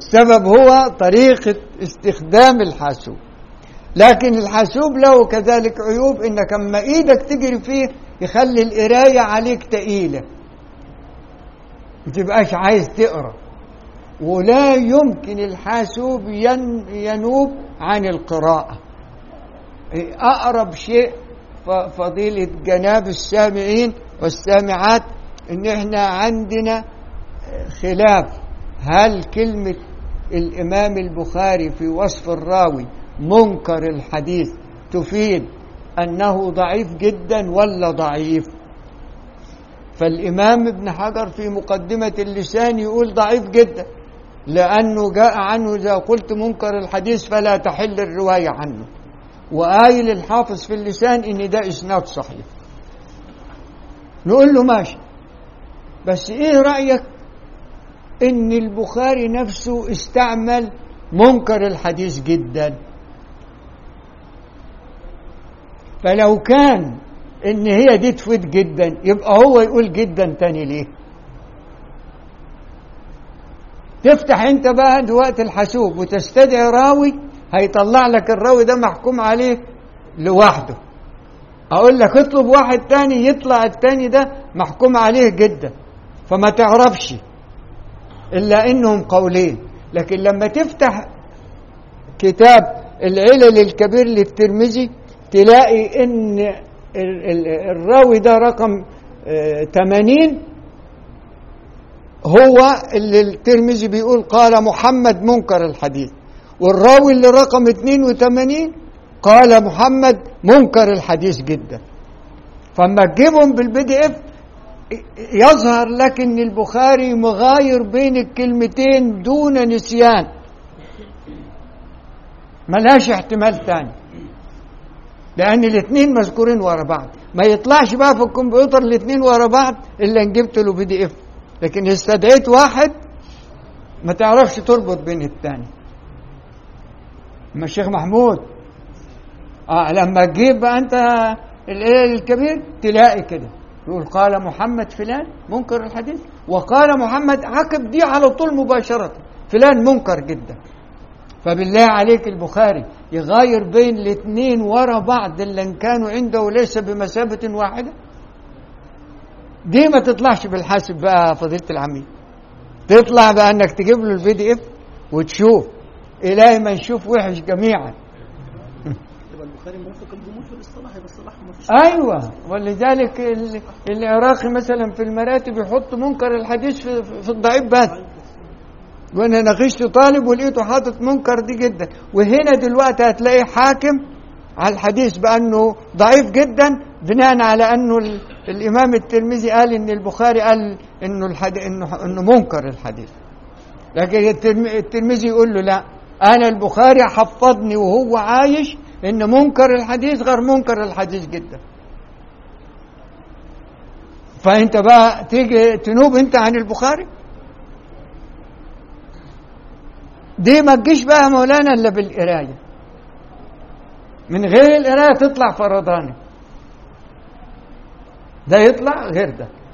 السبب هو طريقة استخدام الحاسوب لكن الحاسوب له كذلك عيوب انك اما ايدك تجري فيه يخلي القراية عليك تقيلة ما تبقاش عايز تقرا ولا يمكن الحاسوب ين ينوب عن القراءة أقرب شيء فضيلة جناب السامعين والسامعات إن إحنا عندنا خلاف هل كلمة الإمام البخاري في وصف الراوي منكر الحديث تفيد أنه ضعيف جدا ولا ضعيف فالإمام ابن حجر في مقدمة اللسان يقول ضعيف جدا لأنه جاء عنه إذا قلت منكر الحديث فلا تحل الرواية عنه وقايل الحافظ في اللسان إن ده إسناد صحيح نقول له ماشي بس إيه رأيك إن البخاري نفسه استعمل منكر الحديث جدا فلو كان إن هي دي تفيد جدا يبقى هو يقول جدا تاني ليه تفتح انت بقى وقت الحاسوب وتستدعي راوي هيطلع لك الراوي ده محكوم عليه لوحده اقول لك اطلب واحد تاني يطلع التاني ده محكوم عليه جدا فما تعرفش الا انهم قولين لكن لما تفتح كتاب العلل الكبير للترمذي تلاقي ان الراوي ده رقم 80 هو اللي الترمذي بيقول قال محمد منكر الحديث والراوي اللي رقم 82 قال محمد منكر الحديث جدا فما تجيبهم بالبي دي اف يظهر لك ان البخاري مغاير بين الكلمتين دون نسيان ملهاش احتمال تاني لان الاثنين مذكورين ورا بعض ما يطلعش بقى في الكمبيوتر الاثنين ورا بعض الا ان جبت له بي دي اف لكن استدعيت واحد ما تعرفش تربط بين الثاني اما الشيخ محمود اه لما تجيب بقى انت الايه الكبير تلاقي كده يقول قال محمد فلان منكر الحديث وقال محمد عقب دي على طول مباشرة فلان منكر جدا فبالله عليك البخاري يغاير بين الاثنين ورا بعض اللي كانوا عنده ليس بمثابة واحدة دي ما تطلعش بالحاسب بقى فضيلة العميد تطلع بقى انك تجيب له البي دي اف وتشوف الهي ما نشوف وحش جميعا يبقى البخاري موافق الجمهور في الاصطلاح يبقى الصلاح ما فيش ايوه ولذلك ال- العراقي مثلا في المراتب يحط منكر الحديث في, في الضعيف بس وانا ناقشت طالب ولقيته حاطط منكر دي جدا وهنا دلوقتي هتلاقي حاكم على الحديث بانه ضعيف جدا بناء على انه ال- الامام الترمذي قال ان البخاري قال انه الحديث انه انه منكر الحديث لكن الترم- الترمذي يقول له لا انا البخاري حفظني وهو عايش ان منكر الحديث غير منكر الحديث جدا فانت بقى تيجي تنوب انت عن البخاري دي ما تجيش بقى يا مولانا الا بالقرايه من غير القرايه تطلع فرضاني ده يطلع غير ده